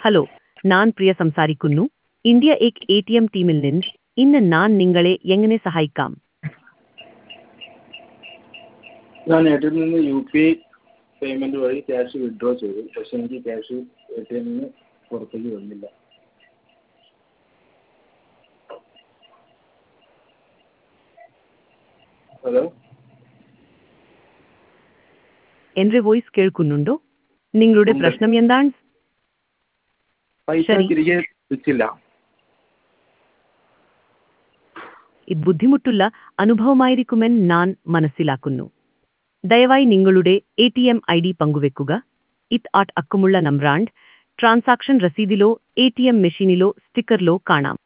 Hello ഞാൻ പ്രിയ സംസാരിക്കുന്നു India Ek A T M ടീമിൽ നിന്ന് ഇന്ന് ഞാൻ നിങ്ങളെ എങ്ങനെ സഹായിക്കാം ഞാൻ എ ടി എമ്മിൽ നിന്ന് യു പി ഐ പേയ്മെൻറ്റ് വഴി ക്യാഷ് വിഡ്രോ ചെയ്തു പക്ഷേ എനിക്ക് ക്യാഷ് എ ടി എമ്മിൽ നിന്ന് പുറത്തേക്ക് വന്നില്ല ഹലോ എന്റെ വോയിസ് കേൾക്കുന്നുണ്ടോ നിങ്ങളുടെ ഉണ്ട്. പ്രശ്നം എന്താണ് പൈസ ശരി. തിരികെ ലഭിച്ചില്ല ഇത് ബുദ്ധിമുട്ടുള്ള അനുഭവമായിരിക്കുമെന്ന് ഞാൻ മനസ്സിലാക്കുന്നു ദയവായി നിങ്ങളുടെ A T M I D പങ്കുവെക്കുക ഇത് ആട്ട് അക്കമുള്ള നമ്രാണ്ട് ട്രാൻസാക്ഷൻ രസീതിലോ എ ടി എം മെഷീനിലോ സ്റ്റിക്കറിലോ കാണാം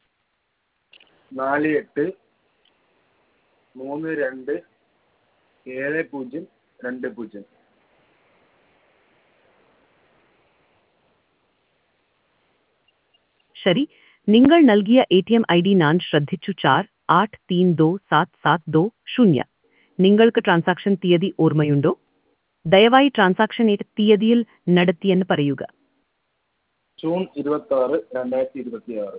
നാല് എട്ട് മൂന്ന് രണ്ട് ഏഴ് പൂജ്യം രണ്ട് പൂജ്യം ശരി നിങ്ങൾ നൽകിയ A T M I D ഞാൻ ശ്രദ്ധിച്ചു ചാർ ആട്ട് തീൻ ദോ സാത് സാത് ദോ ശൂന്യ നിങ്ങൾക്ക് ട്രാൻസാക്ഷൻ തീയതി ഓർമ്മയുണ്ടോ ദയവായി ട്രാൻസാക്ഷൻ ഏത് തീയതിയിൽ നടത്തിയെന്ന് പറയുക ജൂൺ ഇരുപത്താറ് രണ്ടായിരത്തി ഇരുപത്തി ആറ്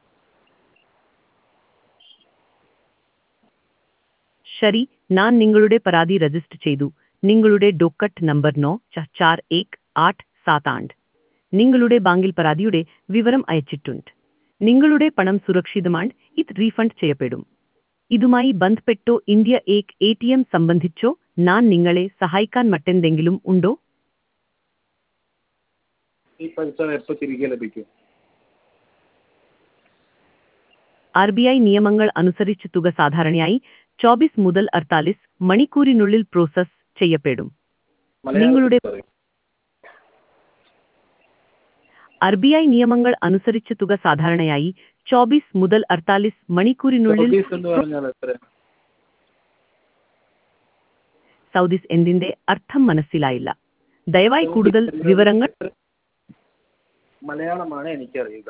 ശരി ഞാൻ നിങ്ങളുടെ പരാതി രജിസ്റ്റർ ചെയ്തു നിങ്ങളുടെ ഡോക്കറ്റ് നമ്പർ നോ ച- ചാർ ഏക് ആട്ട് സാത് ആണ്ട് നിങ്ങളുടെ ബാങ്കിൽ പരാതിയുടെ വിവരം അയച്ചിട്ടുണ്ട് നിങ്ങളുടെ പണം സുരക്ഷിതമാണ് ഇത് റീഫണ്ട് ചെയ്യപ്പെടും ഇതുമായി ബന്ധപ്പെട്ടോ India Ek A T M സംബന്ധിച്ചോ ഞാൻ നിങ്ങളെ സഹായിക്കാൻ മറ്റെന്തെങ്കിലും ഉണ്ടോ ഈ പൈസ എപ്പോൾ തിരികെ ലഭിക്കും ആർ ബി ഐ നിയമങ്ങൾ അനുസരിച്ച് തുക സാധാരണയായി ചോബീസ് മുതൽ അർത്താലിസ് മണിക്കൂറിനുള്ളിൽ പ്രോസസ് ചെയ്യപ്പെടും നിങ്ങളുടെ- മലയാളത്തിൽ പറയൂ. ആർ ബി ഐ നിയമങ്ങൾ അനുസരിച്ച് തുക സാധാരണയായി ചോബീസ് മുതൽ അർത്താലിസ് മണിക്കൂറിനുള്ളിൽ സർവീസ് എന്ന് പറഞ്ഞാൽ എത്ര സൗദീസ് എന്തിന്റെ അർത്ഥം മനസ്സിലായില്ല ദയവായി കൂടുതൽ വിവരങ്ങൾ മലയാളമാണ് എനിക്കറിയുക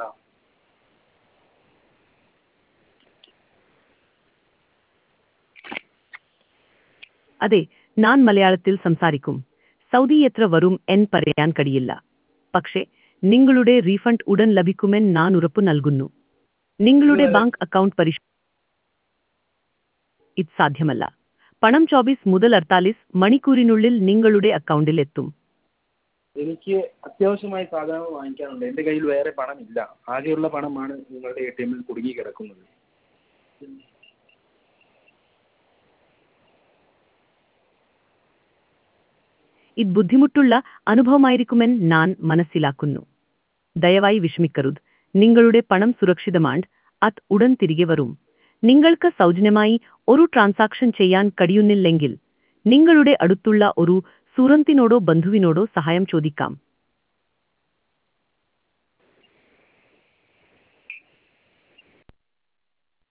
അതെ ഞാൻ മലയാളത്തിൽ സംസാരിക്കും സൗദി എത്ര വരും എന്ന് പറയാൻ കഴിയില്ല പക്ഷേ നിങ്ങളുടെ റീഫണ്ട് ഉടൻ ലഭിക്കുമെന്ന് ഞാൻ ഉറപ്പു നൽകുന്നു നിങ്ങളുടെ ബാങ്ക് അക്കൗണ്ട് പരിശോ ഇത് സാധ്യമല്ല പണം ചോബീസ് മുതൽ അർത്താലിസ് മണിക്കൂറിനുള്ളിൽ നിങ്ങളുടെ അക്കൗണ്ടിൽ എത്തും എനിക്ക് അത്യാവശ്യമായി സാധനങ്ങൾ വാങ്ങിക്കാനുണ്ട് എൻ്റെ കയ്യിൽ വേറെ പണമില്ല ആകെയുള്ള പണമാണ് നിങ്ങളുടെ എ ടി എമ്മിൽ കുടുങ്ങി കിടക്കുന്നത് ഇത് ബുദ്ധിമുട്ടുള്ള അനുഭവമായിരിക്കുമെന്ന് ഞാൻ മനസ്സിലാക്കുന്നു ദയവായി വിഷമിക്കരുത് നിങ്ങളുടെ പണം സുരക്ഷിതമാണ് അത് ഉടൻ തിരികെ വരും നിങ്ങൾക്ക് സൗജന്യമായി ഒരു ട്രാൻസാക്ഷൻ ചെയ്യാൻ കഴിയുന്നില്ലെങ്കിൽ നിങ്ങളുടെ അടുത്തുള്ള ഒരു സുഹൃത്തിനോടോ ബന്ധുവിനോടോ സഹായം ചോദിക്കാം